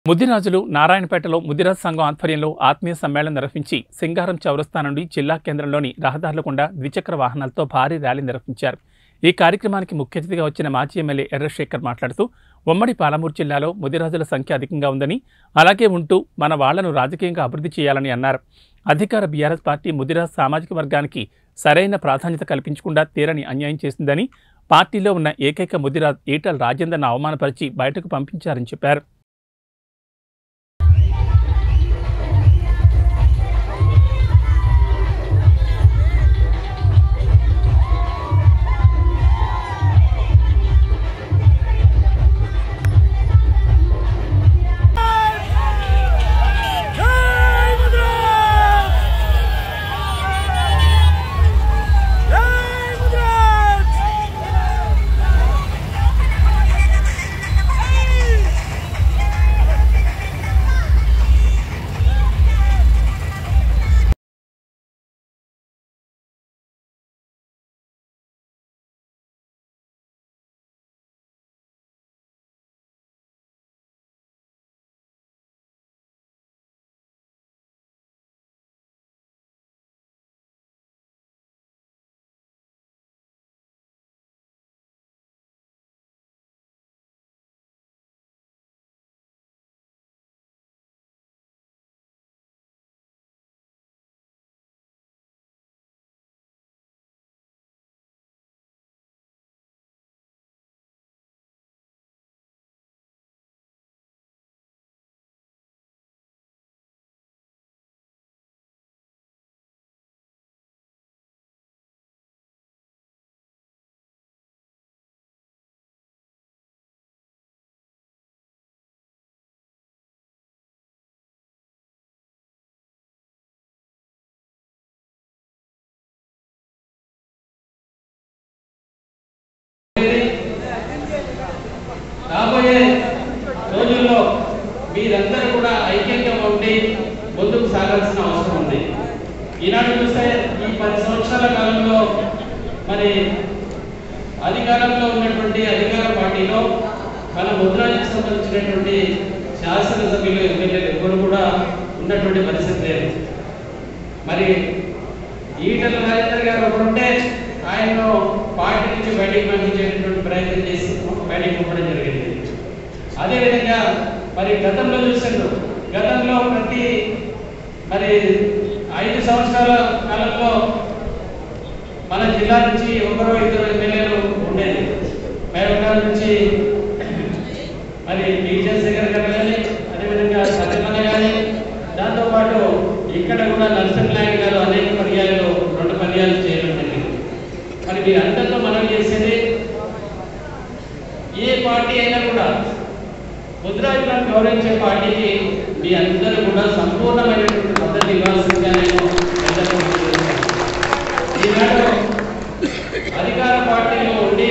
ముదిరాజులు నారాయణపేటలో ముదిరాజ్ సంఘం ఆధ్వర్యంలో ఆత్మీయ సమ్మేళనం నిర్వహించి సింగారం చౌరస్తా నుండి జిల్లా కేంద్రంలోని రహదారుల గుండా ద్విచక్ర వాహనాలతో భారీ ర్యాలీ నిర్వహించారు ఈ కార్యక్రమానికి ముఖ్య అతిథిగా వచ్చిన మాజీ ఎమ్మెల్యే ఎర్రశేఖర్ మాట్లాడుతూ ఉమ్మడి పాలమూరు జిల్లాలో ముదిరాజుల సంఖ్య అధికంగా ఉందని అలాగే ఉంటూ మన వాళ్లను రాజకీయంగా అభివృద్ధి చేయాలని అన్నారు అధికార బీఆర్ఎస్ పార్టీ ముదిరాజ్ సామాజిక వర్గానికి సరైన ప్రాధాన్యత కల్పించకుండా తీరని అన్యాయం చేసిందని పార్టీలో ఉన్న ఏకైక ముదిరాజ్ ఈటల రాజేందర్ను అవమానపరిచి బయటకు పంపించారని చెప్పారు జై ముద్రాజ్ జై ముద్రాజ్ రాబోయే రోజుల్లో మీరందరూ కూడా ఐక్యంగా ఉండి ముందుకు సాగాల్సిన అవసరం ఉంది ఈనాడు చూస్తే ఈ పది సంవత్సరాల కాలంలో మరి అధికారంలో ఉన్నటువంటి అధికార పార్టీలో మన ముద్రానికి సంబంధించినటువంటి శాసనసభ్యులు ఎమ్మెల్యేలు ఎవరు కూడా ఉన్నటువంటి పరిస్థితి లేదు మరి ఈటల రాజేందర్ గారు ఒకరు ఉంటే ఆయన్ను పార్టీ నుంచి బయటికి పంపించేటటువంటి ప్రయత్నం చేసి బయటికి పంపడం జరిగింది అదేవిధంగా మరి గతంలో చూసారు గతంలో ప్రతి మరి ఐదు సంవత్సరాల కాలంలో మన జిల్లా నుంచి ఒకరో ఇద్దరు ఎమ్మెల్యేలు ఉండేది మేరకాల నుంచి మరి విజయశేఖర్ గారు కానీ అదేవిధంగా సత్యమన్న కానీ దాంతోపాటు ఇక్కడ కూడా నరసింహ నాయుడు గారు అనేక పర్యాయాలు రెండు పర్యాలు చేయడం జరిగింది మరి మీరందరితో మనం చేసేది ఏ పార్టీ అయినా కూడా ముద్రాజులను గౌరవించే పార్టీకి మీ అందరూ కూడా సంపూర్ణమైనటువంటి మద్దతు ఇవ్వాల్సిందిగా నేను అందరికీ కోరుతున్నాను. ఈనాడు అధికార పార్టీలో ఉండి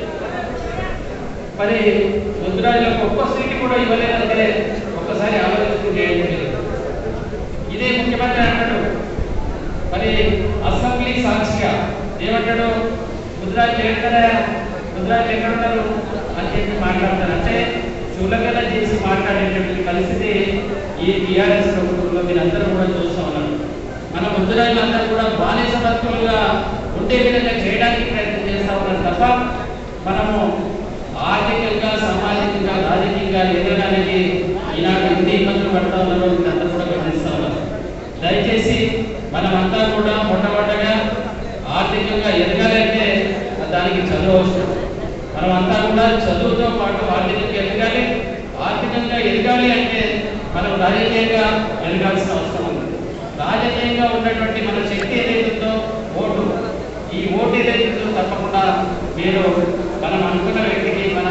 మరి ముద్రాజులకు ఒక్క సీటు కూడా ఇవ్వలేదంటే ఒక్కసారి ఆలోచించుకుంటే ఇదే ముఖ్యమంత్రి అంటాడు మరి అసెంబ్లీ సాక్షిగా ఏమంటాడు ముద్రాజు ఎక్కడా ముద్రాజు ఎక్కడున్నారు అని చెప్పి మాట్లాడతారు అంటే చులకన చేసి మాట్లాడేటటువంటి పరిస్థితి ఈ టీఆర్ఎస్ ప్రభుత్వంలో మీరందరూ కూడా చూస్తూ ఉన్నారు మన ముద్రాజులందరూ కూడా బానిస బతుకులుగా ఉండే విధంగా చేయడానికి ప్రయత్నం చేస్తూ ఉన్నారు తప్ప మనము ఆర్థికంగా సామాజికంగా రాజకీయంగా ఎదగడానికి ఈనాడు ఎన్ని ఇబ్బందులు పడతా ఉన్నారో మీరందరూ కూడా గమనిస్తూ ఉన్నారు దయచేసి మనమంతా కూడా మొట్టమొదటగా ఆర్థికంగా ఎదగాలంటే దానికి చదువు అవసరం మనమంతా కూడా చదువుతో పాటు ఆర్థికంగా ఎదగాలి ఆర్థికంగా ఎదగాలి అంటే మనం రాజకీయంగా ఎదగాల్సిన అవసరం ఉంది రాజకీయంగా ఉన్నటువంటి మన శక్తి ఏదైతుందో ఓటు ఈ ఓటు ఏదైతుందో తప్పకుండా మీరు మనం అనుకున్న వ్యక్తికి మన